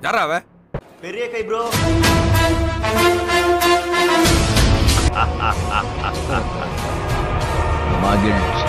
யாரா அவ பெரிய கை ப்ரோ மகிழ்ச்சி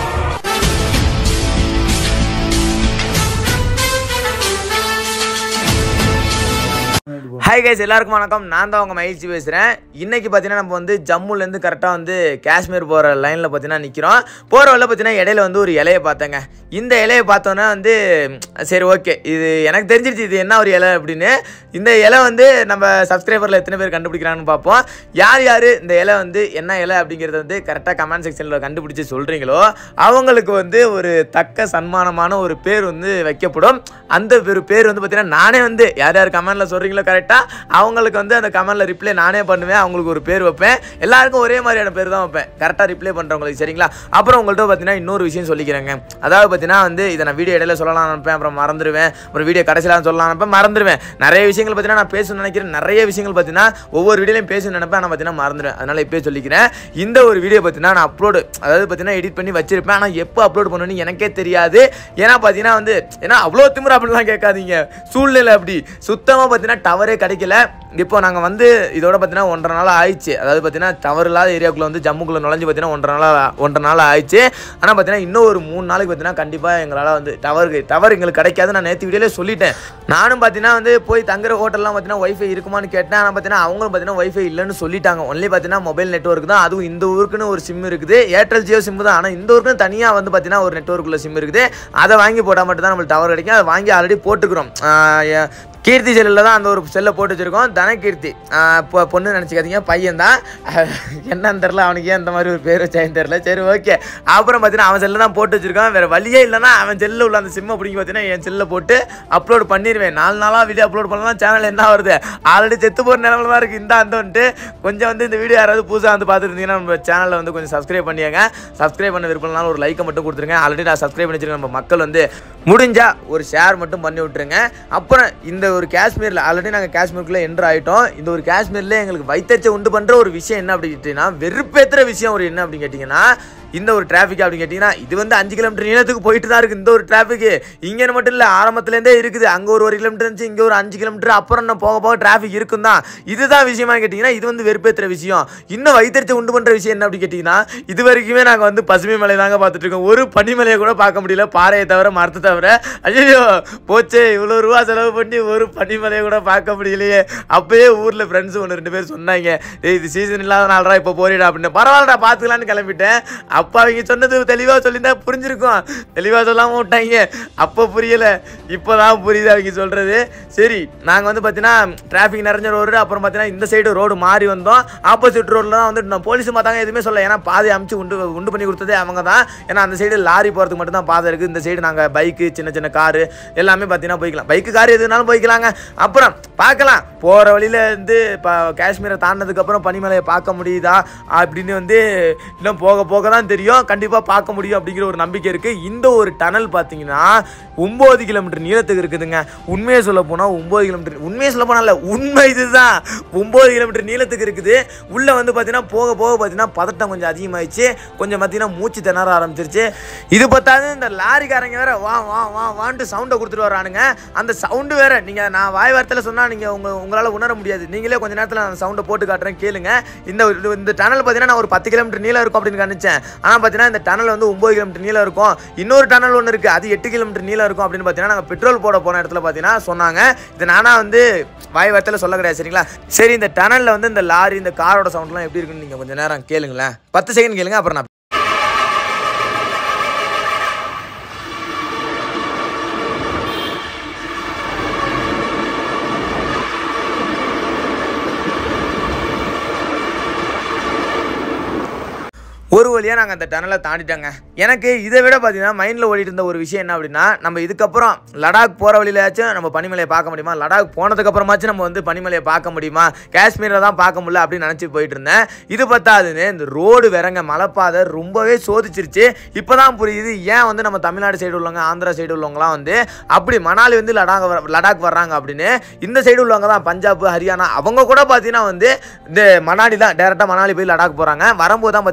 ஹாய் கைஸ் எல்லாருக்கும் வணக்கம் நான் தான் உங்கள் மகிழ்ச்சி பேசுகிறேன் இன்னைக்கு பார்த்தீங்கன்னா நம்ம வந்து ஜம்முலேருந்து கரெக்டாக வந்து காஷ்மீர் போகிற லைனில் பார்த்தீங்கன்னா நிற்கிறோம் போகிற வழியில் பார்த்தீங்கன்னா இடையில வந்து ஒரு இலையை பார்த்தேங்க இந்த இலையை பார்த்தோன்னே வந்து ம், சரி ஓகே இது எனக்கு தெரிஞ்சிருச்சு இது என்ன ஒரு இலை அப்படின்னு இந்த இலை வந்து நம்ம சப்ஸ்கிரைபரில் எத்தனை பேர் கண்டுபிடிக்கிறாங்கன்னு பார்ப்போம் யார் யார் இந்த இலை வந்து என்ன இலை அப்படிங்கிறத வந்து கரெக்டாக கமெண்ட் செக்ஷனில் கண்டுபிடிச்சு சொல்கிறீங்களோ அவங்களுக்கு வந்து ஒரு தக்க சன்மானமான ஒரு பேர் வந்து வைக்கப்படும் அந்த பேர் பேர் வந்து பார்த்தீங்கன்னா நானே வந்து யார் யார் கமெண்ட்டில் சொல்கிறீங்களோ கரெக்டாக அவங்களுக்கு வந்து அந்த கமெண்ட்டில் ரிப்ளை நானே பண்ணுவேன் அவங்களுக்கு ஒரு பேர் வைப்பேன் எல்லாருக்கும் ஒரே மாதிரியான பேர் தான் வைப்பேன் கரெக்டாக ரிப்ளை பண்ணுறவங்களுக்கு சரிங்களா அப்புறம் உங்கள்கிட்ட பார்த்தீங்கன்னா இன்னொரு விஷயம் சொல்லிக்கிறேங்க அதாவது பார்த்தீங்கன்னா வந்து இதை நான் வீடியோ இடையில சொல்லலாம் நினைப்பேன் அப்புறம் மறந்துடுவேன் அப்புறம் வீடியோ கடைசியில் சொல்லலாம் நினைப்பேன் மறந்துடுவேன் நிறைய விஷயங்கள் பார்த்தீங்கன்னா நான் பேசணும்னு நினைக்கிறேன் நிறைய விஷயங்கள் பார்த்தீங்கன்னா ஒவ்வொரு வீடியோலையும் பேசணும்னு நினைப்பேன் ஆனால் பார்த்தீங்கன்னா மறந்துடுவேன் அதனால் இப்போயே சொல்லிக்கிறேன் இந்த ஒரு வீடியோ பார்த்தீங்கன்னா நான் அப்லோடு அதாவது பார்த்தீங்கன்னா எடிட் பண்ணி வச்சிருப்பேன் ஆனால் எப்போ அப்லோட் பண்ணணும்னு எனக்கே தெரியாது ஏன்னா பார்த்தீங்கன்னா வந்து ஏன்னா அவ்வளோ திமிரு அப்படிலாம் கேட்காதீங்க சூழ்நிலை அப்படி சுத்தமாக பார்த்தீங்கன்னா டவரே கிடைக்கல இப்போ நாங்கள் வந்து இதோட பார்த்தீங்கன்னா ஒன்றரை நாள் ஆயிடுச்சு அதாவது பார்த்தீங்கன்னா டவர் இல்லாத ஏரியாக்குள்ளே வந்து ஜம்முக்குள்ளே நுழைஞ்சு பார்த்தீங்கன்னா ஒன்றரை நாள் ஒன்றரை நாள் ஆயிடுச்சு ஆனால் பார்த்தீங்கன்னா இன்னும் ஒரு மூணு நாளைக்கு பார்த்தீங்கன்னா கண்டிப்பாக எங்களால் வந்து டவருக்கு டவர் எங்களுக்கு கிடைக்காது நான் நேற்று வீடியோலே சொல்லிட்டேன் நானும் பார்த்தீங்கன்னா வந்து போய் தங்குற ஹோட்டல்லாம் பார்த்தீங்கன்னா ஒய்ஃபை இருக்குமான்னு கேட்டேன் ஆனால் பார்த்தீங்கன்னா அவங்களும் பார்த்தீங்கன்னா ஒய்ஃபை இல்லைன்னு சொல்லிட்டாங்க ஒன்லி பார்த்தீங்கன்னா மொபைல் நெட்ஒர்க் தான் அதுவும் இந்த ஊருக்குன்னு ஒரு சிம் இருக்குது ஏர்டெல் ஜியோ சிம் தான் ஆனால் இந்த ஊருக்குன்னு தனியாக வந்து பார்த்தீங்கன்னா ஒரு நெட்ஒர்க்குள்ள சிம் இருக்குது அதை வாங்கி போட்டால் மட்டும் தான் நம்மளுக்கு டவர் கிடைக்கும் அதை வாங்கி ஆல்ரெடி போட்டுக்கிறோம் ஆஹ் எ- கீர்த்தி செல்லில் தான் அந்த ஒரு செல்லை போட்டு வச்சிருக்கோம் தனகீர்த்தி ஆஹ் இப்போ பொண்ணு நினச்சிக்காதீங்க பையன் தான் என்னன்னு தெரில அவனுக்கு ஏன் இந்த மாதிரி ஒரு பேர் வச்சான்னு தெரில சரி ஓகே அப்புறம் பார்த்தீங்கன்னா அவன் செல்லில் தான் போட்டு வச்சிருக்கான் வேறு வழியே இல்லைன்னா அவன் செல்லில் உள்ள அந்த சிம்மை பிடிங்கி பார்த்தீங்கன்னா என் செல்லில் போட்டு அப்லோட் பண்ணிடுவேன் நாலு நாளாக வீடியோ அப்லோட் பண்ணலாம் சேனல் என்ன வருது ஆல்ரெடி செத்து போகிற நிலமில் தான் இருக்குது இந்த அந்த வந்துட்டு கொஞ்சம் வந்து இந்த வீடியோ யாராவது புதுசாக வந்து பார்த்துருந்தீங்கன்னா நம்ம சேனலை வந்து கொஞ்சம் சப்ஸ்கிரைப் பண்ணியாங்க சப்ஸ்கிரைப் பண்ண விருப்பம்னாலும் ஒரு லைக்கை மட்டும் கொடுத்துருங்க ஆல்ரெடி நான் சப்ஸ்கிரைப் பண்ணி வச்சிருக்கேன் நம்ம மக்கள் வந்து முடிஞ்சா ஒரு ஷேர் மட்டும் பண்ணி விட்டுருங்க அப்புறம் இந்த ஒரு காஷ்மீரில் ஆல்ரெடி நாங்கள் காஷ்மீருக்குள்ளே என்ட்ரு ஆகிட்டோம் இந்த ஒரு காஷ்மீரில் எங்களுக்கு வைத்தறிச்ச உண்டு பண்ணுற ஒரு விஷயம் என்ன அப்படின்னு கேட்டிங்கன்னா வெறுப்பேற்றுற விஷயம் ஒரு என்ன அப்படின்னு கேட்டிங்கன்னா இந்த ஒரு டிராஃபிக் அப்படின்னு கேட்டிங்கன்னா இது வந்து அஞ்சு கிலோமீட்டர் நீளத்துக்கு போயிட்டு தான் இருக்குது இந்த ஒரு டிராஃபிக் இங்கே மட்டும் இல்லை ஆரம்பத்துலேருந்தே இருக்குது அங்கே ஒரு ஒரு கிலோமீட்டர் இருந்துச்சு இங்கே ஒரு அஞ்சு கிலோமீட்டர் அப்புறம் என்ன போக போக டிராஃபிக் இருக்கும் தான் இதுதான் விஷயமா கேட்டிங்கன்னா இது வந்து வெறுப்பேற்றுற விஷயம் இன்னும் வைத்தறிச்ச உண்டு பண்ணுற விஷயம் என்ன அப்படின்னு கேட்டிங்கன்னா இது வரைக்குமே நாங்கள் வந்து பசுமை மலை தாங்க பார்த்துட்டு இருக்கோம் ஒரு பனிமலையை கூட பார்க்க முடியல பாறையை தவிர மரத்தை தவிர ஐயோ போச்சே இவ்வளோ ரூபா செலவு பண்ணி ஒரு பனிமலையை கூட பார்க்க முடியலையே அப்பயே ஊரில் ஃப்ரெண்ட்ஸ் ஒன்று ரெண்டு பேர் சொன்னாங்க ஏய் இது சீசன் இல்லாத நாள்ரா இப்போ போறிடா அப்படின்னு பரவாயில்லடா பார்த்துக்கலான்னு கிளம்பிட்டேன் அப்போ அவங்க சொன்னது தெளிவாக சொல்லியிருந்தா புரிஞ்சிருக்கும் தெளிவாக சொல்லாமல் விட்டாங்க அப்போ புரியலை இப்போ தான் புரியுது அவங்க சொல்கிறது சரி நாங்கள் வந்து பார்த்தீங்கன்னா டிராஃபிக் நிறைஞ்ச ரோடு அப்புறம் பார்த்தீங்கன்னா இந்த சைடு ரோடு மாறி வந்தோம் ஆப்போசிட் ரோட்டில் தான் வந்து நான் போலீஸ் பார்த்தாங்க எதுவுமே சொல்ல ஏன்னா பாதை அமைச்சு உண்டு உண்டு பண்ணி கொடுத்ததே அவங்க தான் ஏன்னா அந்த சைடு லாரி போகிறதுக்கு மட்டும் தான் பாதை இருக்குது இந்த சைடு நாங்கள் பைக்கு சின்ன சின்ன காரு எல்லாமே பார்த்தீங்கன்னா போய்க்கலாம் பைக்கு கார் எதுனாலும் போய்க்கலாங்க அப்புறம் பார்க்கலாம் போகிற வழியில் இருந்து இப்போ காஷ்மீரை தாண்டினதுக்கப்புறம் பனிமலையை பார்க்க முடியுதா அப்படின்னு வந்து இன்னும் போக போக தான் தெரியும் கண்டிப்பாக பார்க்க முடியும் அப்படிங்கிற ஒரு நம்பிக்கை இருக்குது இந்த ஒரு டனல் பார்த்தீங்கன்னா ஒம்பது கிலோமீட்டர் நீளத்துக்கு இருக்குதுங்க உண்மையை சொல்ல போனால் ஒம்பது கிலோமீட்டர் உண்மையை சொல்ல போனால் இல்லை உண்மை இதுதான் ஒம்பது கிலோமீட்டர் நீளத்துக்கு இருக்குது உள்ளே வந்து பார்த்தீங்கன்னா போக போக பார்த்தீங்கன்னா பதட்டம் கொஞ்சம் அதிகமாகிடுச்சு கொஞ்சம் பார்த்தீங்கன்னா மூச்சு திணற ஆரம்பிச்சிருச்சு இது பார்த்தாது இந்த லாரிக்காரங்க வேற வா வா வா வான்ட்டு சவுண்டை கொடுத்துட்டு வரானுங்க அந்த சவுண்டு வேற நீங்கள் நான் வாய் வார்த்தையில் சொன்னால் நீங்கள் உங்கள் உங்களால் உணர முடியாது நீங்களே கொஞ்ச நேரத்தில் அந்த சவுண்டை போட்டு காட்டுறேன் கேளுங்க இந்த இது- இந்த டனல் பார்த்தீங்கன்னா நான் ஒரு பத்து கிலோமீட்டர் நீளம் இருக்கும் அப்படின்னு நினச்சேன் ஆனால் பார்த்தீங்கன்னா இந்த டனல் வந்து ஒம்பது கிலோமீட்டர் நீளம் இருக்கும் இன்னொரு டனல் ஒன்று இருக்குது அது எட்டு கிலோமீட்டர் நீளம் இருக்கும் அப்படின்னு பார்த்தீங்கன்னா நாங்கள் பெட்ரோல் போட போன இடத்துல பார்த்தீங்கன்னா சொன்னாங்க இது நானாக வந்து வாய் வார்த்தையில் சொல்ல கிடையாது சரிங்களா சரி இந்த டனலில் வந்து இந்த லாரி இந்த காரோட சவுண்ட்லாம் எப்படி இருக்குன்னு நீங்கள் கொஞ்சம் நேரம் கேளுங்களேன் பத்து செகண்ட் கேளுங்க அப்புறம் நான் ஒரு வழியாக நாங்கள் அந்த டனலை தாண்டிட்டோங்க எனக்கு இதை விட பார்த்தீங்கன்னா மைண்டில் ஓடிட்டு இருந்த ஒரு விஷயம் என்ன அப்படின்னா நம்ம இதுக்கப்புறம் லடாக் போகிற வழியிலாச்சும் நம்ம பனிமலையை பார்க்க முடியுமா லடாக் போனதுக்கப்புறமாச்சும் நம்ம வந்து பனிமலையை பார்க்க முடியுமா காஷ்மீரில் தான் பார்க்க முடியல அப்படின்னு நினச்சி போயிட்டு இருந்தேன் இது பத்தாதுன்னு இந்த ரோடு வேறங்க மலைப்பாதை ரொம்பவே சோதிச்சிருச்சு இப்போ தான் புரியுது ஏன் வந்து நம்ம தமிழ்நாடு சைடு உள்ளவங்க ஆந்திரா சைடு உள்ளவங்கலாம் வந்து அப்படி மணாலி வந்து லடாக் வர- லடாக் வர்றாங்க அப்படின்னு இந்த சைடு உள்ளவங்க தான் பஞ்சாப் ஹரியானா அவங்க கூட பார்த்தீங்கன்னா வந்து இந்த மணாலி தான் டேரெக்டாக மணாலி போய் லடாக் போகிறாங்க வரும்போது தான் பார்த்தீங்கன்னா இந்த வழியால்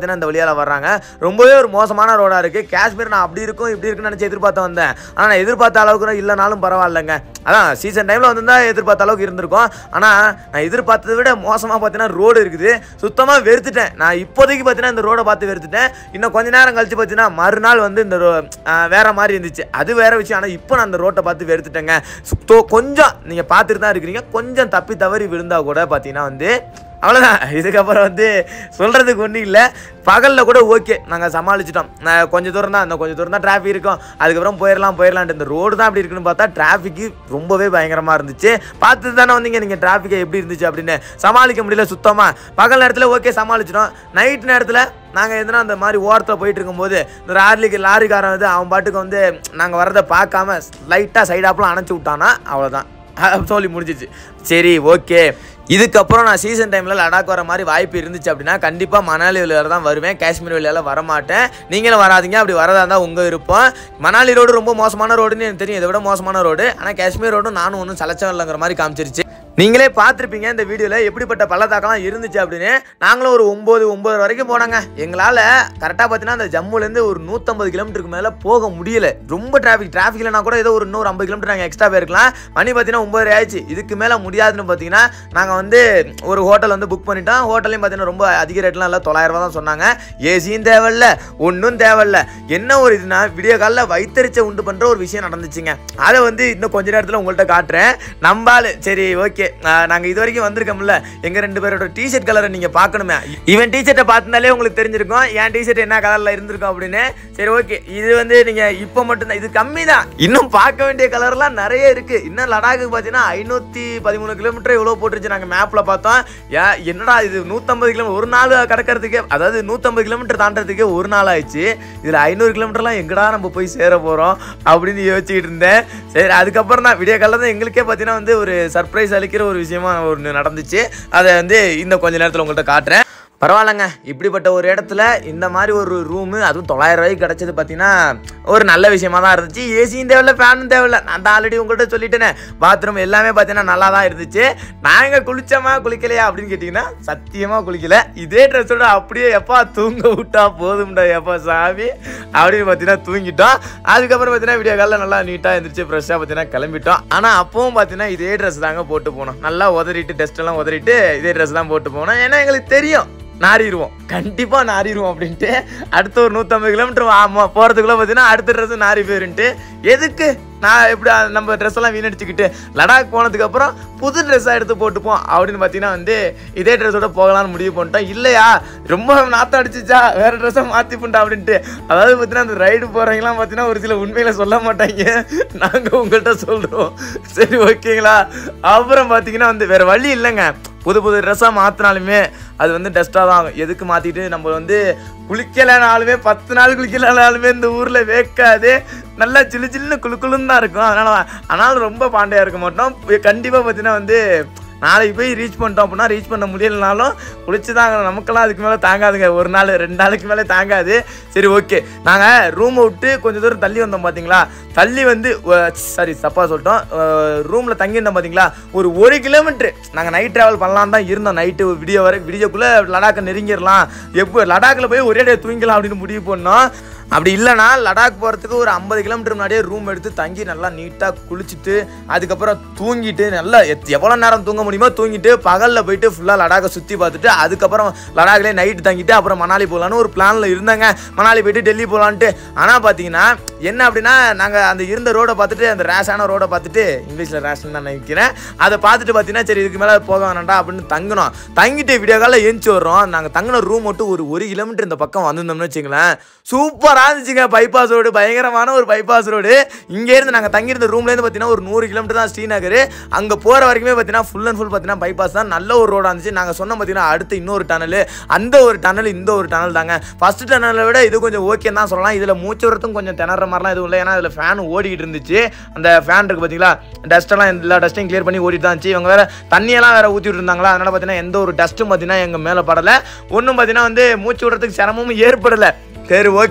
ஏரியாவில் வர்றாங்க ரொம்பவே ஒரு மோசமான ரோடாக இருக்குது காஷ்மீர் நான் அப்படி இருக்கும் இப்படி இருக்குன்னு நினச்சி எதிர்பார்த்து வந்தேன் ஆனால் நான் எதிர்பார்த்த அளவுக்கு இல்லைனாலும் பரவாயில்லைங்க அதான் சீசன் டைமில் வந்திருந்தா எதிர்பார்த்த அளவுக்கு இருந்திருக்கும் ஆனால் நான் எதிர்பார்த்ததை விட மோசமாக பார்த்தீங்கன்னா ரோடு இருக்குது சுத்தமாக வெறுத்துட்டேன் நான் இப்போதைக்கு பார்த்தீங்கன்னா இந்த ரோடை பார்த்து வெறுத்துட்டேன் இன்னும் கொஞ்ச நேரம் கழிச்சு பார்த்தீங்கன்னா மறுநாள் வந்து இந்த ரோ ஆஹ் வேற மாதிரி இருந்துச்சு அது வேற விஷயம் ஆனால் இப்போ நான் அந்த ரோட்டை பார்த்து வெறுத்துட்டேங்க சுத்தோ கொஞ்சம் நீங்கள் பார்த்துட்டு தான் இருக்கிறீங்க கொஞ்சம் தப்பி தவறி விழுந்தா கூட பார்த்தீங்கன்னா வந்து அவ்வளோதான் இதுக்கப்புறம் வந்து சொல்கிறதுக்கு ஒன்றும் இல்லை பகலில் கூட ஓகே நாங்கள் சமாளிச்சிட்டோம் நான் கொஞ்சம் தூரம் தான் இந்த கொஞ்சம் தூரம் தான் டிராஃபிக் இருக்கும் அதுக்கப்புறம் போயிடலாம் போயிடலான்ட்டு இந்த ரோடு தான் அப்படி இருக்குன்னு பார்த்தா டிராஃபிக்கு ரொம்பவே பயங்கரமாக இருந்துச்சு பார்த்து தானே வந்தீங்க நீங்கள் டிராஃபிக்கை எப்படி இருந்துச்சு அப்படின்னு சமாளிக்க முடியல சுத்தமாக பகல் நேரத்தில் ஓகே சமாளிச்சிட்டோம் நைட் நேரத்தில் நாங்கள் எதுனா அந்த மாதிரி ஓரத்தில் போயிட்டு இருக்கும்போது இந்த லாரிக்கு லாரிக்காரன் வந்து அவன் பாட்டுக்கு வந்து நாங்கள் வரதை பார்க்காம லைட்டாக சைடாப்லாம் அணைச்சி விட்டானா அவ்வளோதான் அஹ் சொல்லி முடிஞ்சிச்சு சரி ஓகே இதுக்கப்புறம் நான் சீசன் டைமில் லடாக் வர மாதிரி வாய்ப்பு இருந்துச்சு அப்படின்னா கண்டிப்பாக மணாலி வழியால தான் வருவேன் காஷ்மீர் வழியால வரமாட்டேன் நீங்களும் வராதீங்க அப்படி வரதா இருந்தால் உங்கள் விருப்பம் மணாலி ரோடு ரொம்ப மோசமான ரோடுன்னு எனக்கு தெரியும் இதை விட மோசமான ரோடு ஆனால் காஷ்மீர் ரோடும் நானும் ஒன்றும் சலச்சம் இல்லைங்கிற மாதிரி காமிச்சிருச்சு நீங்களே பார்த்துருப்பீங்க இந்த வீடியோவில் எப்படிப்பட்ட பள்ளத்தாக்கெல்லாம் இருந்துச்சு அப்படின்னு நாங்களும் ஒரு ஒம்பது ஒம்பது வரைக்கும் போனாங்க எங்களால் கரெக்டாக பார்த்தீங்கன்னா அந்த ஜம்முலேருந்து ஒரு நூற்றம்பது கிலோமீட்டருக்கு மேலே போக முடியல ரொம்ப டிராஃபிக் டிராஃபிக்லனா கூட ஏதோ ஒரு இன்னொரு ஐம்பது கிலோமீட்டர் நாங்கள் எக்ஸ்ட்ரா போயிருக்கலாம் மணி பார்த்தீங்கன்னா ஒம்பது ஆயிடுச்சு இதுக்கு மேலே முடியாதுன்னு பார்த்தீங்கன்னா நாங்கள் வந்து ஒரு ஹோட்டல் வந்து புக் பண்ணிட்டோம் ஹோட்டலையும் பார்த்தீங்கன்னா ரொம்ப அதிக ரேட்லாம் இல்லை தொள்ளாயிரம் ரூபா தான் சொன்னாங்க ஏசியும் தேவையில்ல ஒன்றும் தேவையில்ல என்ன ஒரு இதுனா விடிய காலில் வைத்தறிச்ச உண்டு பண்ணுற ஒரு விஷயம் நடந்துச்சுங்க அதை வந்து இன்னும் கொஞ்ச நேரத்தில் உங்கள்கிட்ட காட்டுறேன் நம்பால் சரி ஓகே நாங்கள் இது வரைக்கும் வந்திருக்கோம்ல எங்கள் ரெண்டு பேரோட டிஷர்ட் கலரை நீங்கள் பார்க்கணுமே இவன் டிஷர்ட்டை பார்த்திருந்தாலே உங்களுக்கு தெரிஞ்சிருக்கும் என் டிஷர்ட் என்ன கலரில் இருந்திருக்கும் அப்படின்னு சரி ஓகே இது வந்து நீங்கள் இப்போ மட்டும்தான் இது கம்மி தான் இன்னும் பார்க்க வேண்டிய கலர்லாம் நிறைய இருக்குது இன்னும் லடாக்கு பார்த்தீங்கன்னா ஐநூற்றி பதிமூணு கிலோமீட்டர் எவ்வளோ போட்டுருச்சு நாங்கள் மேப்பில் பார்த்தோம் ஏ என்னடா இது நூற்றம்பது கிலோமீட்டர் ஒரு நாள் கடக்கிறதுக்கே அதாவது நூற்றம்பது கிலோமீட்டர் தாண்டறதுக்கே ஒரு நாள் ஆயிடுச்சு இதில் ஐநூறு கிலோமீட்டர்லாம் எங்கடா நம்ம போய் சேர போகிறோம் அப்படின்னு யோசிச்சுக்கிட்டு இருந்தேன் சரி அதுக்கப்புறம் தான் விடிய காலையில் தான் எங்களுக்கே பார்த்தீங்கன்னா வந்து ஒரு சர்ப்ரைஸ் அளிக்கிற ஒரு விஷயமா ஒன்று நடந்துச்சு அதை வந்து இன்னும் கொஞ்ச நேரத்தில் உங்கள்கிட்ட காட்டுறேன் பரவாயில்லைங்க இப்படிப்பட்ட ஒரு இடத்துல இந்த மாதிரி ஒரு ரூமு அதுவும் தொள்ளாயிரம் ரூபாய்க்கு கிடச்சது பார்த்தீங்கன்னா ஒரு நல்ல விஷயமா தான் இருந்துச்சு ஏசியும் தேவையில்ல ஃபேனும் தேவையில்ல நான் தான் ஆல்ரெடி உங்கள்கிட்ட சொல்லிட்டேனே பாத்ரூம் எல்லாமே பார்த்தீங்கன்னா நல்லா தான் இருந்துச்சு நாங்கள் குளிச்சோமா குளிக்கலையா அப்படின்னு கேட்டிங்கன்னா சத்தியமாக குளிக்கல இதே ட்ரெஸ்ஸோட அப்படியே எப்பா தூங்க விட்டா போதும்டா எப்பா சாமி அப்படின்னு பார்த்தீங்கன்னா தூங்கிட்டோம் அதுக்கப்புறம் பார்த்தீங்கன்னா விடிய காலைல நல்லா நீட்டாக இருந்துச்சு ஃப்ரெஷ்ஷாக பார்த்தீங்கன்னா கிளம்பிட்டோம் ஆனால் அப்பவும் பார்த்தீங்கன்னா இதே ட்ரெஸ் தாங்க போட்டு போனோம் நல்லா உதறிட்டு டெஸ்ட் எல்லாம் உதறிட்டு இதே ட்ரெஸ் தான் போட்டு போனோம் ஏன்னா எங்களுக்கு தெரியும் நாரிடுவோம் கண்டிப்பாக நாரிடுவோம் அப்படின்ட்டு அடுத்த ஒரு நூற்றம்பது கிலோமீட்டர் ஆமாம் போகிறதுக்குள்ளே பார்த்தீங்கன்னா அடுத்த ட்ரெஸ் நாரி போயிருன்ட்டு எதுக்கு நான் எப்படி அ- நம்ம ட்ரெஸ் எல்லாம் வீணடிச்சுக்கிட்டு லடாக் போனதுக்கப்புறம் புது ட்ரெஸ்ஸாக எடுத்து போட்டுப்போம் அப்படின்னு பார்த்தீங்கன்னா வந்து இதே ட்ரெஸ்ஸோட போகலான்னு முடிவு பண்ணிட்டோம் இல்லையா ரொம்ப நாத்தம் அடிச்சிச்சா வேற ட்ரெஸ்ஸை மாற்றி பண்ணிட்டா அப்படின்ட்டு அதாவது பார்த்தீங்கன்னா அந்த ரைடு போகிறவங்களாம் பார்த்தீங்கன்னா ஒரு சில உண்மையில சொல்ல மாட்டாங்க நாங்கள் உங்கள்கிட்ட சொல்கிறோம் சரி ஓகேங்களா அப்புறம் பார்த்தீங்கன்னா வந்து வேற வழி இல்லைங்க புது புது ட்ரெஸ்ஸாக மாற்றினாலுமே அது வந்து டஸ்ட்டாக தான் ஆகும் எதுக்கு மாற்றிட்டு நம்ம வந்து குளிக்கலைனாலுமே பத்து நாள் குளிக்கலைனாலுமே இந்த ஊரில் வேக்காது நல்லா சில்லு சில்லுன்னு குளு குளுன்னு தான் இருக்கும் அதனால் ஆனாலும் ரொம்ப பாண்டையாக இருக்க மாட்டோம் கண்டிப்பாக பார்த்தீங்கன்னா வந்து நாளைக்கு போய் ரீச் பண்ணிட்டோம் அப்படின்னா ரீச் பண்ண முடியலனாலும் குளிச்சு தான் நமக்கெல்லாம் அதுக்கு மேலே தாங்காதுங்க ஒரு நாள் ரெண்டு நாளைக்கு மேலே தாங்காது சரி ஓகே நாங்கள் ரூமை விட்டு கொஞ்சம் தூரம் தள்ளி வந்தோம் பார்த்தீங்களா தள்ளி வந்து சாரி தப்பாக சொல்லிட்டோம் ரூமில் தங்கியிருந்தோம் பார்த்தீங்களா ஒரு ஒரு கிலோமீட்ரு நாங்கள் நைட் ட்ராவல் பண்ணலாம் தான் இருந்தோம் நைட்டு விடிய வரை விடியக்குள்ளே லடாக்கை நெருங்கிடலாம் எப்போ லடாக்கில் போய் ஒரே டே தூங்கிக்கலாம் அப்படின்னு முடிவு பண்ணோம் அப்படி இல்லைனா லடாக் போகிறதுக்கு ஒரு ஐம்பது கிலோமீட்டர் முன்னாடியே ரூம் எடுத்து தங்கி நல்லா நீட்டாக குளிச்சுட்டு அதுக்கப்புறம் தூங்கிட்டு நல்லா எத் எவ்வளோ நேரம் தூங்க முடியுமோ தூங்கிட்டு பகலில் போயிட்டு ஃபுல்லாக லடாக்கை சுற்றி பார்த்துட்டு அதுக்கப்புறம் லடாக்லேயே நைட்டு தங்கிட்டு அப்புறம் மணாலி போகலான்னு ஒரு பிளானில் இருந்தாங்க மணாலி போயிட்டு டெல்லி போகலான்ட்டு ஆனால் பார்த்தீங்கன்னா என்ன அப்படின்னா நாங்கள் அந்த இருந்த ரோடை பார்த்துட்டு அந்த ரேஷான ரோடை பார்த்துட்டு இங்கிலீஷில் ரேஷன் தான் நினைக்கிறேன் அதை பார்த்துட்டு பார்த்தீங்கன்னா சரி இதுக்கு மேலே போக வேணாம்டா அப்படின்னு தங்கினோம் தங்கிட்டு விடிய காலையில் ஏஞ்சி வர்றோம் நாங்கள் தங்கின ரூம் மட்டும் ஒரு ஒரு கிலோமீட்டர் இந்த பக்கம் வந்திருந்தோம்னு வச்சுங்களேன் சூப்பராக இருந்துச்சுங்க பைபாஸ் ரோடு பயங்கரமான ஒரு பைபாஸ் ரோடு இங்கேருந்து நாங்கள் தங்கியிருந்த ரூம்லேருந்து பார்த்தீங்கன்னா ஒரு நூறு கிலோமீட்டர் தான் ஸ்ரீநகர் அங்கே போகிற வரைக்குமே பார்த்தீங்கன்னா ஃபுல் அண்ட் ஃபுல் பார்த்தீங்கன்னா பைபாஸ் தான் நல்ல ஒரு ரோடாக இருந்துச்சு நாங்கள் சொன்ன பார்த்தீங்கன்னா அடுத்து இன்னொரு டனல் அந்த ஒரு டனல் இந்த ஒரு டனல் தாங்க ஃபர்ஸ்ட் டனலை விட இது கொஞ்சம் ஓகே தான் சொல்லலாம் இதில் மூச்சு வரத்தும் கொஞ்சம் திணற மாதிரிலாம் எதுவும் இல்லை ஏன்னா இதில் ஃபேன் ஓடிக்கிட்டு இருந்துச்சு அந்த ஃபேன் இருக்குது பார்த்தீங்களா டஸ்ட்டெல்லாம் எல்லா டஸ்ட்டையும் கிளியர் பண்ணி ஓடிட்டு தான் இருந்துச்சு இவங்க வேற தண்ணியெல்லாம் வேற ஊற்றிட்டு இருந்தாங்களா அதனால் பார்த்தீங்கன்னா எந்த ஒரு டஸ்ட்டும் பார்த்தீங்கன்னா எங்கள் மேலே படலை ஒன்றும் பார்த்தீங்கன்னா வந்து மூச்சு விடுறதுக்கு சிரமமும் ஏற்படலை சரி ஓகே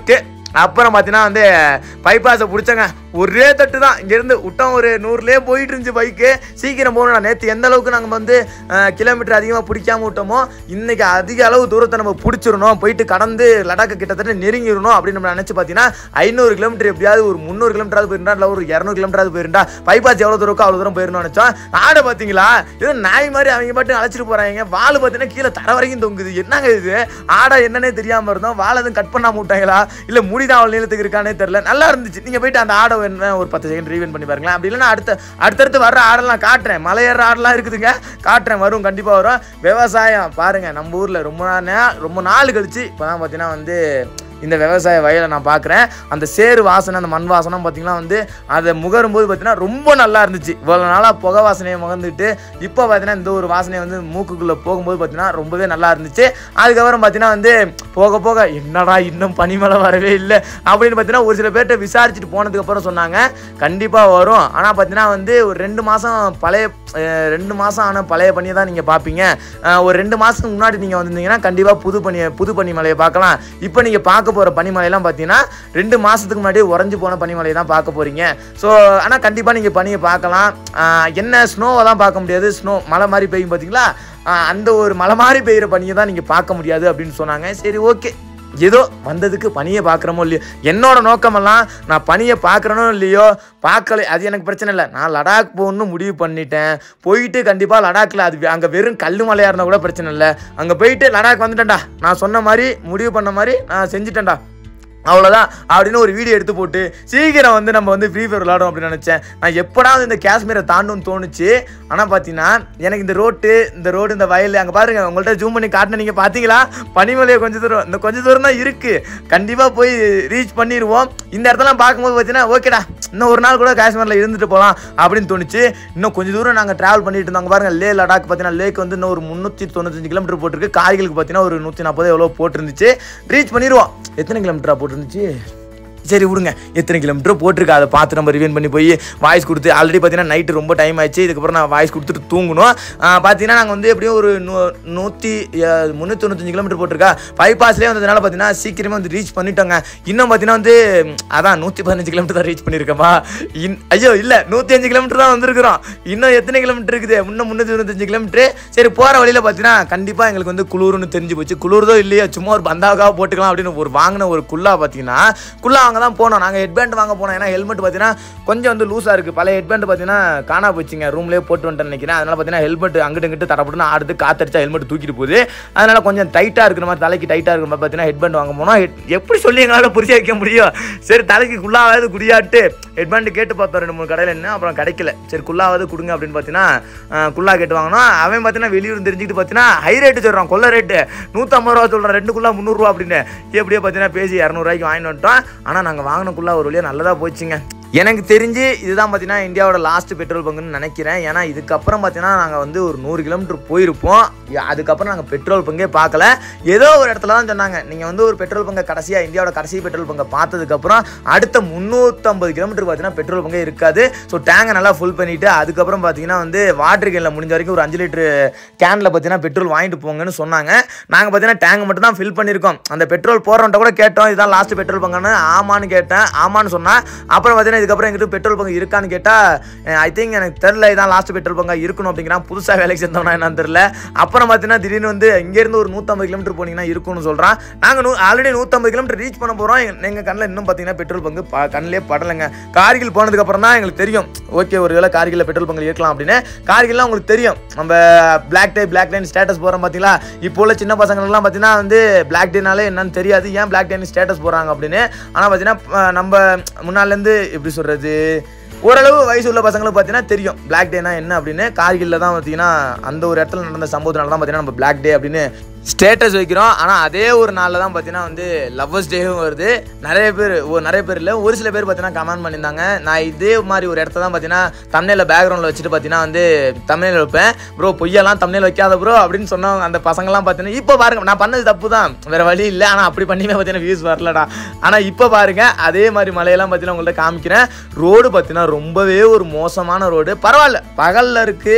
அப்புறம் பார்த்தீங்கன்னா வந்து பைபாஸை பிடிச்சங்க ஒரே தட்டு தான் இங்கேருந்து விட்டோம் ஒரு நூறுலேயே போயிட்டு இருந்துச்சு பைக்கு சீக்கிரம் போகணும் நேற்று எந்த அளவுக்கு நாங்கள் வந்து கிலோமீட்டர் அதிகமாக பிடிக்காம விட்டோமோ இன்னைக்கு அதிக அளவு தூரத்தை நம்ம பிடிச்சிடணும் போயிட்டு கடந்து லடாக்கு கிட்டத்தட்ட நெருங்கிடணும் அப்படின்னு நம்ம நினச்சி பார்த்தீங்கன்னா ஐநூறு கிலோமீட்டர் எப்படியாவது ஒரு முந்நூறு கிலோமீட்டராவது போயிருந்தா இல்லை ஒரு இரநூறு கிலோமீட்டராவது போயிருந்தா பைபாஸ் எவ்வளோ தூரம் இருக்கோ அவ்வளோ தூரம் போயிடணும்னு நினச்சோம் ஆடை பார்த்தீங்களா ஏதோ நாய் மாதிரி அவங்க பாட்டு அழைச்சிட்டு போகிறாங்க வால் பார்த்தீங்கன்னா கீழே தர வரைக்கும் தொங்குது என்னங்க இது ஆடை என்னன்னே தெரியாமல் இருந்தோம் வாழை எதுவும் கட் பண்ணாம விட்டாங்களா இல்லை முடிதான் அவ்வளோ நீளத்துக்கு இருக்கானே தெரியல நல்லா இருந்துச்சு நீங்கள் போயிட்டு அந்த ஆடை என்ன ஒரு பத்து செகண்ட் ரீவெண்ட் பண்ணி பாருங்களேன் அப்படி இல்லைன்னா அடுத்த அடுத்தடுத்து வர்ற ஆடெல்லாம் காட்டுறேன் மலையேற ஆடெல்லாம் இருக்குதுங்க காட்டுறேன் வரும் கண்டிப்பாக வரும் விவசாயம் பாருங்க நம்ம ஊரில் ரொம்ப நா- ரொம்ப நாள் கழிச்சு இப்போ தான் பார்த்தீங்கன்னா வந்து இந்த விவசாய வயலை நான் பார்க்குறேன் அந்த சேறு வாசனை அந்த மண் வாசனம் பார்த்தீங்கன்னா வந்து அதை முகரும்போது பார்த்தீங்கன்னா ரொம்ப நல்லா இருந்துச்சு இவ்வளோ நாளாக புகை வாசனையை முகந்துட்டு இப்போ பார்த்தீங்கன்னா இந்த ஒரு வாசனை வந்து மூக்குக்குள்ளே போகும்போது பார்த்தீங்கன்னா ரொம்பவே நல்லா இருந்துச்சு அதுக்கப்புறம் பார்த்தீங்கன்னா வந்து போக போக என்னடா இன்னும் பனிமலை வரவே இல்லை அப்படின்னு பார்த்தீங்கன்னா ஒரு சில பேர்கிட்ட விசாரிச்சுட்டு போனதுக்கப்புறம் சொன்னாங்க கண்டிப்பாக வரும் ஆனால் பார்த்தீங்கன்னா வந்து ஒரு ரெண்டு மாதம் பழைய அஹ், ரெண்டு மாதம் ஆன பழைய பனியை தான் நீங்கள் பார்ப்பீங்க அஹ், ஒரு ரெண்டு மாதத்துக்கு முன்னாடி நீங்கள் வந்திருந்தீங்கன்னா கண்டிப்பாக புது பனியை புது பனிமலையை பார்க்கலாம் இப்போ நீங்கள் பார்க்க போகிற பனிமலையெல்லாம் பார்த்தீங்கன்னா ரெண்டு மாதத்துக்கு முன்னாடி உறைஞ்சு போன பனிமலையை தான் பார்க்க போகிறீங்க ஸோ ஆனால் கண்டிப்பாக நீங்கள் பனியை பார்க்கலாம் அஹ், என்ன ஸ்னோவை தான் பார்க்க முடியாது ஸ்னோ மழை மாதிரி பெய்யும் பார்த்தீங்களா அஹ், அந்த ஒரு மழை மாதிரி பெய்கிற பனியை தான் நீங்கள் பார்க்க முடியாது அப்படின்னு சொன்னாங்க சரி ஓகே ஏதோ வந்ததுக்கு பனியை பார்க்குறமோ இல்லையோ என்னோட நோக்கமெல்லாம் நான் பனியை பார்க்குறனோ இல்லையோ பார்க்கல அது எனக்கு பிரச்சனை இல்லை நான் லடாக் போகணும்னு முடிவு பண்ணிட்டேன் போயிட்டு கண்டிப்பாக லடாக்கில் அது அங்கே வெறும் கல் மலையாக இருந்தால் கூட பிரச்சனை இல்லை அங்கே போயிட்டு லடாக் வந்துட்டேன்டா நான் சொன்ன மாதிரி முடிவு பண்ண மாதிரி நான் செஞ்சுட்டேன்டா அவ்வளோதான் அப்படின்னு ஒரு வீடியோ எடுத்து போட்டு சீக்கிரம் வந்து நம்ம வந்து ஃப்ரீ ஃபயர் விளாடும் அப்படின்னு நினச்சேன் நான் எப்படா வந்து இந்த காஷ்மீரை தாண்டும்னு தோணுச்சு ஆனால் பார்த்தீங்கன்னா எனக்கு இந்த ரோட்டு இந்த ரோடு இந்த வயல் அங்கே பாருங்க உங்கள்கிட்ட ஜூம் பண்ணி காட்டின நீங்கள் பார்த்தீங்களா பனிமலையை கொஞ்சம் தூரம் இந்த கொஞ்சம் தூரம் தான் இருக்குது கண்டிப்பாக போய் ரீச் பண்ணிடுவோம் இந்த இடத்தெல்லாம் பார்க்கும்போது பார்த்தீங்கன்னா ஓகேடா இன்னும் ஒரு நாள் கூட காஷ்மீரில் இருந்துட்டு போகலாம் அப்படின்னு தோணுச்சு இன்னும் கொஞ்சம் தூரம் நாங்கள் ட்ராவல் பண்ணிட்டு இருந்தாங்க பாருங்க லே லடாக் பார்த்தீங்கன்னா லேக் வந்து இன்னும் ஒரு முந்நூற்றி தொண்ணூத்தஞ்சு கிலோமீட்டர் போட்டிருக்கு காய்களுக்கு பார்த்தீங்கன்னா ஒரு நூற்றி நாற்பது எவ்வளோ போட்டிருந்துச்சு ரீச் பண்ணிடுவோம் எத்தனை கிலோமீட்டரா போட்டிருந்துச்சு சரி விடுங்க எத்தனை கிலோமீட்டர் போட்டிருக்கு அதை பார்த்து நம்ம ரிவீன் பண்ணி போய் வாய்ஸ் கொடுத்து ஆல்ரெடி பார்த்தீங்கன்னா நைட்டு ரொம்ப டைம் ஆயிடுச்சு இதுக்கப்புறம் நான் வாய்ஸ் கொடுத்துட்டு தூங்கணும் ஆஹ் பார்த்தீங்கன்னா நாங்கள் வந்து எப்படியும் ஒரு நூ நூற்றி முந்நூற்றி தொண்ணூத்தஞ்சு கிலோமீட்டர் போட்டிருக்கா பைபாஸ்லேயே வந்ததுனால பார்த்தீங்கன்னா சீக்கிரமே வந்து ரீச் பண்ணிட்டோங்க இன்னும் பார்த்தீங்கன்னா வந்து ம், அதான் நூற்றி பதினஞ்சு கிலோமீட்டர் தான் ரீச் பண்ணியிருக்கோமா இன் ஐயோ இல்லை நூற்றி அஞ்சு கிலோமீட்டர் தான் வந்திருக்கிறோம் இன்னும் எத்தனை கிலோமீட்டர் இருக்குது இன்னும் முந்நூற்றி தொண்ணூத்தஞ்சு கிலோமீட்டர் சரி போகிற வழியில் பார்த்தீங்கன்னா கண்டிப்பாக எங்களுக்கு வந்து குளிர்னு தெரிஞ்சு போச்சு குளிர்தோ இல்லையா சும்மா ஒரு பந்தாவுக்காக போட்டுக்கலாம் அப்படின்னு ஒரு வாங்கின ஒரு குல்லா பார்த்தீங்கன்னா குல்லா வாங்க தான் போனோம் நாங்கள் ஹெட்பேண்ட் வாங்க போனோம் ஏன்னா ஹெல்மெட் பார்த்தீங்கன்னா கொஞ்சம் வந்து லூஸாக இருக்குது பழைய ஹெட்பேண்ட் பார்த்தீங்கன்னா காணா போச்சுங்க ரூம்லேயே போட்டு வந்துட்டேன்னு நினைக்கிறேன் அதனால் பார்த்தீங்கன்னா ஹெல்மெட் அங்கிட்டு இங்கிட்டு தடப்பட்டுன்னு ஆடுது காத்தடிச்சா ஹெல்மெட் தூக்கிட்டு போகுது அதனால் கொஞ்சம் டைட்டாக இருக்கிற மாதிரி தலைக்கு டைட்டாக இருக்கிற மாதிரி பார்த்தீங்கன்னா ஹெட்பேண்ட் வாங்க போனோம் head- எப்படி சொல்லி எங்களால் புரிய வைக்க முடியும் சரி தலைக்கு குள்ளாவது குடியாட்டு ஹெட்பேண்ட் கேட்டு பார்த்தோம் ரெண்டு மூணு கடையில் என்ன அப்புறம் கிடைக்கல சரி குள்ளாவது கொடுங்க அப்படின்னு பார்த்தீங்கன்னா அஹ், குல்லா கேட்டு வாங்கினோம் அவன் பார்த்தீங்கன்னா வெளியூர் தெரிஞ்சுக்கிட்டு பார்த்தீங்கன்னா ஹை ரேட்டு சொல்கிறான் கொள்ள ரேட்டு நூற்றம்பது ரூபா சொல்கிறான் ரெண்டு குள்ளா முந்நூறுரூவா அப்படின்னு எப்படியோ பார்த்தீங்கன்னா பேசி இரநூறுவாய்க்கு வாங்கிட்டு வந்துட்டோம் ஆனால் நாங்கள் வாங்கின குள்ளா ஒரு வழியாக நல்லதாக போச்சுங்க எனக்கு தெரிஞ்சு இதுதான் பார்த்தீங்கன்னா இந்தியாவோட லாஸ்ட் பெட்ரோல் பங்குன்னு நினைக்கிறேன் ஏன்னா இதுக்கப்புறம் பார்த்தீங்கன்னா நாங்கள் வந்து ஒரு நூறு கிலோமீட்டர் போயிருப்போம் யா- அதுக்கப்புறம் நாங்கள் பெட்ரோல் பங்கே பார்க்கல ஏதோ ஒரு இடத்துல தான் சொன்னாங்க நீங்கள் வந்து ஒரு பெட்ரோல் பங்கை கடைசியாக இந்தியாவோட கடைசி பெட்ரோல் பங்கை பார்த்ததுக்கப்புறம் அடுத்த முந்நூற்றம்பது கிலோமீட்டர் பார்த்தீங்கன்னா பெட்ரோல் பங்கே இருக்காது ஸோ டேங்கை நல்லா ஃபுல் பண்ணிவிட்டு அதுக்கப்புறம் பார்த்தீங்கன்னா வந்து வாட்டர் கேனில் முடிஞ்ச வரைக்கும் ஒரு அஞ்சு லிட்டரு கேனில் பார்த்தீங்கன்னா பெட்ரோல் வாங்கிட்டு போங்கன்னு சொன்னாங்க நாங்கள் பார்த்தீங்கன்னா டேங்க் மட்டும் தான் ஃபில் பண்ணியிருக்கோம் அந்த பெட்ரோல் போகிறவன்ட்ட கூட கேட்டோம் இதுதான் லாஸ்ட் பெட்ரோல் பங்குன்னு ஆமான்னு கேட்டேன் ஆமான்னு சொன்னேன் அப்புறம் பார்த்தீங்கன்னா இதுக்கப்புறம் எங்கிட்ட பெட்ரோல் பங்கு இருக்கான்னு கேட்டால் ஐ திங்க் எனக்கு தெரில இதான் லாஸ்ட் பெட்ரோல் பங்கா இருக்கணும் அப்படிங்கிறான் புதுசாக வேலைக்கு சேர்ந்தவனா என்னன்னு தெரில அப்புறம் பார்த்தீங்கன்னா திடீர்னு வந்து இங்கேருந்து ஒரு நூற்றம்பது கிலோமீட்டர் போனீங்கன்னா இருக்கும்னு சொல்கிறான் நாங்கள் நூ ஆல்ரெடி நூற்றம்பது கிலோமீட்டர் ரீச் பண்ண போகிறோம் எங்கள் கண்ணில் இன்னும் பார்த்தீங்கன்னா பெட்ரோல் பங்கு ப கண்ணிலே படலைங்க கார்கில் போனதுக்கப்புறம் தான் எங்களுக்கு தெரியும் ஓகே ஒரு வேளை கார்கில் பெட்ரோல் பங்கு இருக்கலாம் அப்படின்னு கார்கில்லாம் உங்களுக்கு தெரியும் நம்ம black day black line status போகிறோம் பார்த்தீங்களா இப்போ உள்ள சின்ன பசங்களுக்குலாம் பார்த்தீங்கன்னா வந்து பிளாக் டேனாலே என்னன்னு தெரியாது ஏன் பிளாக் டேன்னு ஸ்டேட்டஸ் போகிறாங்க அப்படின்னு ஆனால் பார்த்தீங்கன்னா அஹ், நம்ம முன்னாலேருந்து எப்படி சொல்கிறது ஓரளவு வயசு உள்ள பசங்களுக்கு பார்த்தீங்கன்னா தெரியும் பிளாக் டேனா என்ன அப்படின்னு கார்கில்ல தான் பார்த்தீங்கன்னா அந்த ஒரு இடத்துல நடந்த சம்பவத்தினால தான் பார்த்தீங்கன்னா நம்ம பிளாக் டே அப்படின்னு ஸ்டேட்டஸ் வைக்கிறோம் ஆனால் அதே ஒரு நாளில் தான் பார்த்தீங்கன்னா வந்து லவ்வர்ஸ் டேவும் வருது நிறைய பேர் ஒரு நிறைய பேர் இல்லை ஒரு சில பேர் பார்த்தீங்கன்னா கமெண்ட் பண்ணியிருந்தாங்க நான் இதே மாதிரி ஒரு இடத்த தான் பார்த்தீங்கன்னா தமிழில் பேக்ரவுண்டில் வச்சுட்டு பார்த்தீங்கன்னா வந்து தமிழில் வைப்பேன் ப்ரோ பொய்யெல்லாம் தமிழில் வைக்காத ப்ரோ அப்படின்னு சொன்னவங்க அந்த பசங்களாம் பார்த்தீங்கன்னா இப்போ பாருங்க நான் பண்ணது தப்பு தான் வேற வழி இல்லை ஆனால் அப்படி பண்ணியுமே பார்த்தீங்கன்னா வியூஸ் வரலடா ஆனால் இப்போ பாருங்க அதே மாதிரி மலையெல்லாம் பார்த்தீங்கன்னா உங்கள்ட்ட காமிக்கிறேன் ரோடு பார்த்தீங்கன்னா ரொம்பவே ஒரு மோசமான ரோடு பரவாயில்ல பகலில் இருக்குது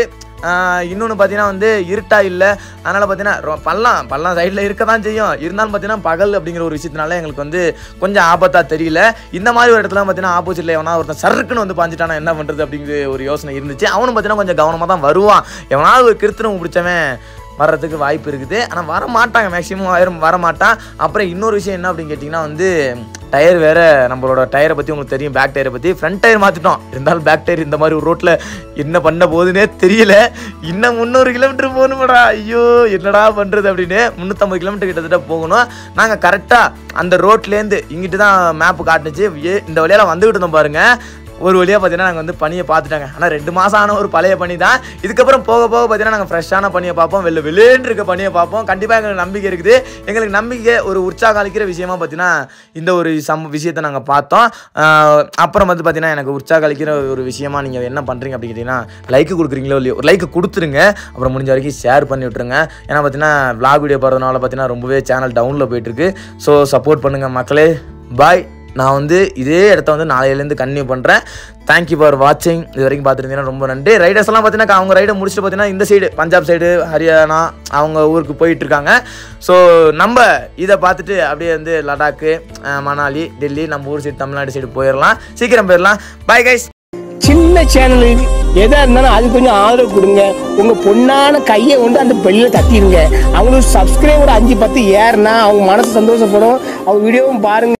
இன்னொன்று பார்த்தீங்கன்னா வந்து இருட்டா இல்லை அதனால் பார்த்தீங்கன்னா ரொ- பள்ளம் பள்ளம் சைடில் இருக்க தான் செய்யும் இருந்தாலும் பார்த்தீங்கன்னா பகல் அப்படிங்கிற ஒரு விஷயத்தினால எங்களுக்கு வந்து கொஞ்சம் ஆபத்தாக தெரியல இந்த மாதிரி ஒரு இடத்துல பார்த்தீங்கன்னா ஆப்போசிட்டில் எவனா ஒருத்தன் சறுக்குன்னு வந்து பாஞ்சிட்டானா என்ன பண்ணுறது அப்படிங்கிற ஒரு யோசனை இருந்துச்சு அவனும் பார்த்தீங்கன்னா கொஞ்சம் கவனமாக தான் வருவான் எவனாவது ஒரு கிருத்திரம் பிடிச்சவன் வர்றதுக்கு வாய்ப்பு இருக்குது ஆனால் வர மாட்டாங்க மேக்ஸிமம் ஆயிரம் வர மாட்டான் அப்புறம் இன்னொரு விஷயம் என்ன அப்படின்னு கேட்டிங்கன்னா வந்து டயர் வேற நம்மளோட டயரை பற்றி உங்களுக்கு தெரியும் பேக் டயரை பற்றி ஃப்ரண்ட் டயர் மாற்றிட்டோம் இருந்தாலும் பேக் டயர் இந்த மாதிரி ஒரு ரோட்டில் என்ன பண்ண போகுதுன்னே தெரியல இன்னும் முந்நூறு கிலோமீட்டர் போகணுமாடா ஐயோ என்னடா பண்ணுறது அப்படின்னு முந்நூற்றம்பது கிலோமீட்டர் கிட்டத்தட்ட போகணும் நாங்கள் கரெக்டாக அந்த ரோட்லேருந்து இங்கிட்டு தான் மேப்பு காட்டுச்சு ஏ- இந்த வழியால் வந்துக்கிட்டு இருந்தோம் பாருங்கள் ஒரு வழியாக பார்த்தீங்கன்னா நாங்கள் வந்து பனியை பார்த்துட்டாங்க ஆனால் ரெண்டு மாதம் ஆன ஒரு பழைய பனி தான் இதுக்கப்புறம் போக போக பார்த்தீங்கன்னா நாங்கள் ஃப்ரெஷ்ஷான பனியை பார்ப்போம் வெளில வெளியேன்னு இருக்க பனியை பார்ப்போம் கண்டிப்பாக எங்களுக்கு நம்பிக்கை இருக்குது எங்களுக்கு நம்பிக்கை ஒரு உற்சாகம் அளிக்கிற விஷயமா பார்த்தீங்கன்னா இந்த ஒரு சம் விஷயத்தை நாங்கள் பார்த்தோம் ஆஹ் அப்புறம் வந்து பார்த்தீங்கன்னா எனக்கு உற்சாகம் அளிக்கிற ஒரு விஷயமா நீங்கள் என்ன பண்ணுறீங்க அப்படின்னு கேட்டிங்கன்னா லைக் கொடுக்குறீங்களோ இல்லையோ ஒரு லைக் கொடுத்துருங்க அப்புறம் முடிஞ்ச வரைக்கும் ஷேர் பண்ணி விட்ருங்க ஏன்னா பார்த்தீங்கன்னா vlog வீடியோ போகிறதுனால பார்த்தீங்கன்னா ரொம்பவே சேனல் டவுனில் போயிட்டுருக்கு ஸோ சப்போர்ட் பண்ணுங்கள் மக்களே பாய் நான் வந்து இதே இடத்த வந்து நாளையிலேருந்து கன்டினியூ பண்ணுறேன் தேங்க்யூ ஃபார் வாட்சிங் இது வரைக்கும் பார்த்துருந்தீங்கன்னா ரொம்ப நன்றி ரைடர்ஸ் எல்லாம் பார்த்தீங்கன்னா அவங்க ரைடை முடிச்சுட்டு பார்த்தீங்கன்னா இந்த சைடு பஞ்சாப் சைடு ஹரியானா அவங்க ஊருக்கு போயிட்டு இருக்காங்க ஸோ நம்ம இதை பார்த்துட்டு அப்படியே வந்து லடாக்கு அஹ், மணாலி டெல்லி நம்ம ஊர் சைடு தமிழ்நாடு சைடு போயிடலாம் சீக்கிரம் போயிடலாம் பாய் கைஸ் சின்ன சேனல் எதா இருந்தாலும் அது கொஞ்சம் ஆதரவு கொடுங்க உங்க பொண்ணான கையை கொண்டு அந்த பெல்ல தட்டிடுங்க அவங்களுக்கு சப்ஸ்கிரைபர் அஞ்சு பத்து ஏறுனா அவங்க மனசு சந்தோஷப்படும் அவங்க வீடியோவும் பாருங்க